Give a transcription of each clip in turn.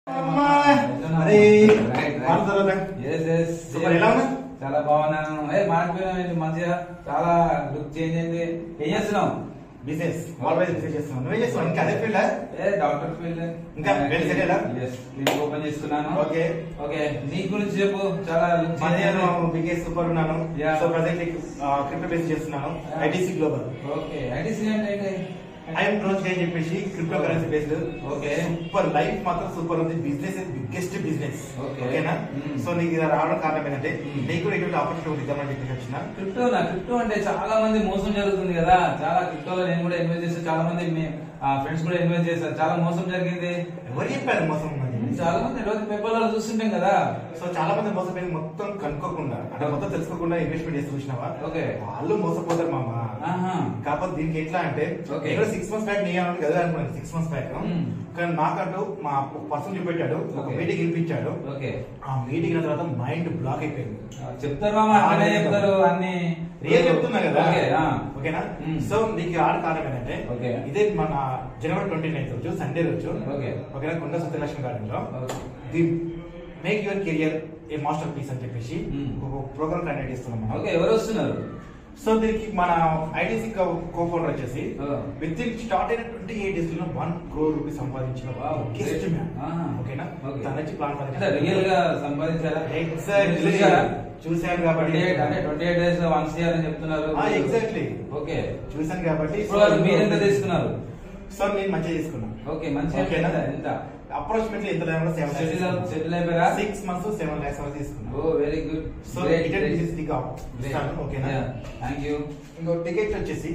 అమ్మా, అరే, వారం తర్వాత Yes, yes. సూపర్, ఎలా ఉన్నా? చాలా బాగున్నాను ఏ మారిపోయినా మంచిగా చాలా లుక్ చేంజ్ అయింది ఏం చేస్తున్నావు బిజినెస్ ఆల్వేస్ బిజినెస్ చేస్తున్నాను నువ్వేం చేస్తున్నావు ఇంకా అదే ఫీల్డ్ ఏ డాక్టర్ ఫీల్డ్ ఇంకా well settled ఆ? ఎస్ క్లినిక్ ఓపెన్ చేస్తున్నాను ఓకే ఓకే నీ గురించి చెప్పు చాలా లుక్ చేంజ్ నేను అయింది బిగ్గెస్ట్ సూపర్ ఉన్నాను Yeah. So present crypto base చేస్తున్నాను Yeah. ITC global okay ITC అంటే ఏంటి? ఐఎమ్ రోజు అని చెప్పేసి crypto currency based Okay. Super life మాత్రం సూపర్ ఉంది బిజినెస్ బిగ్గెస్ట్ బిజినెస్ Okay. ఓకేనా Mm. సో నీకు ఇలా రావడం కారణం ఏంటంటే Mm. నీకు కూడా ఇటువంటి ఆపర్చునిటీ ఉంది ఇద్దామని చెప్పేసి వచ్చిన క్రిప్టో నా క్రిప్టో అంటే చాలా మంది మోసం జరుగుతుంది కదా చాలా క్రిప్టోలో నేను కూడా ఇన్వెస్ట్ చేస్తాను చాలా మంది మీ ఫ్రెండ్స్ కూడా ఇన్వెస్ట్ చేశారు చాలా మోసం జరిగింది ఎవరు చెప్పారు మోసం ఉందని? చాలా మంది రోజు పేపర్లలో చూస్తుంటాం కదా సో చాలా మంది మోసపోయి మొత్తం కనుక్కోకుండా అంటే మొత్తం తెలుసుకోకుండా ఇన్వెస్ట్మెంట్ చేసి చూసినావా ఓకే. వాళ్ళు మోసపోతారు మామ ఆహా. కాకపోతే దీనికి ఎట్లా అంటే ఓకే. సిక్స్ మంత్స్ బ్యాక్ నేను కదా అనుకున్నాను సిక్స్ మంత్స్ బ్యాక్ మ్మ్. కానీ నాకంటూ మా పర్సన్ చూపెట్టాడు ఒక ఓకే. మీటింగ్ వినిపించాడు ఓకే ఆ మీటింగ్ అయిన తర్వాత మైండ్ బ్లాక్ అయిపోయింది ఆ, చెప్తారు మామ అట్లనే చెప్తారు అన్ని రియల్ చెప్తున్నా కదా ఓకే ఆ. ఓకేనా మ్మ్. సో నీకు ఆడ కారణం ఏంటంటే ఓకే. ఇదే మన జనవరి ట్వంటీ నైన్త్ రోజు సండే రోజు ఓకే. ఓకేనా కొండ సత్యలక్ష్మి గార్డెన్ లో okay. The make your career a masterpiece అని చెప్పేసి మ్మ్. ఒక ప్రోగ్రామ్ కండక్ట్ చేస్తున్నాం మనం. ఓకే ఎవరు వస్తున్నారు సో దీనికి మన ఐటీసీ కో ఫౌండర్ వచ్చేసి ఓ. విత్ ఇన్ స్టార్ట్ అయిన ట్వంటీ ఎయిట్ డేస్ లో వన్ క్రోర్ రూపీస్ సంపాదించిన Wow, గెస్ట్ great. మ్యాన్ ఆహా. ఓకేనా Okay. తన నుంచి ప్లాన్ అంటే రియల్ గా సంపాదించారా ఎగ్జాక్ట్లీ చూసారా చూశాను కాబట్టి ట్వంటీ ఎయిట్ అంటే twenty eight days once year అని చెప్తున్నారు ఎగ్జాక్ట్లీ ఓకే చూశాను కాబట్టి ఇప్పుడు వాళ్ళు మీరు ఎంత తీసుకున్నారు సో నేను మంచిగా తీసుకున్నాను ఓకే మంచి ఓకేనా? ఎంత ఎంత అప్రాక్సిమేట్లీ ఎంత టైంలో సెవెన్ సెటిల్ సెటిల్ అయిపోయారా సిక్స్ మంత్స్ సెవెన్ ల్యాక్స్ వరకు తీసుకున్నాను oh very good so ticket release tick ఇస్తాను ఓకేనా థ్యాంక్ యూ ఇంకో టికెట్ వచ్చేసి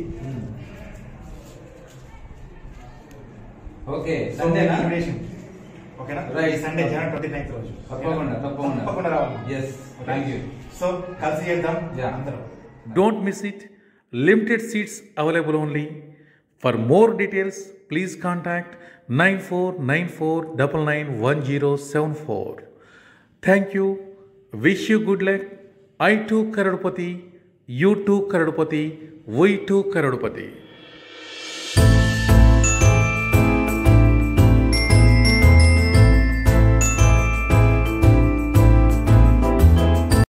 ఓకే సండే సండేనా ఇన్విటేషన్ ఓకేనా Right. Sunday January twenty ninth రోజు తప్పకుండా తప్పకుండా తప్పకుండా రావాలి ఎస్ థ్యాంక్ యూ సో కలిసి చేద్దాం Yeah. అందరం Don't miss it. Limited seats available only. For more details, please contact 9494991074. Thank you. Wish you good luck. I too Karadupati. You too Karadupati. We too Karadupati.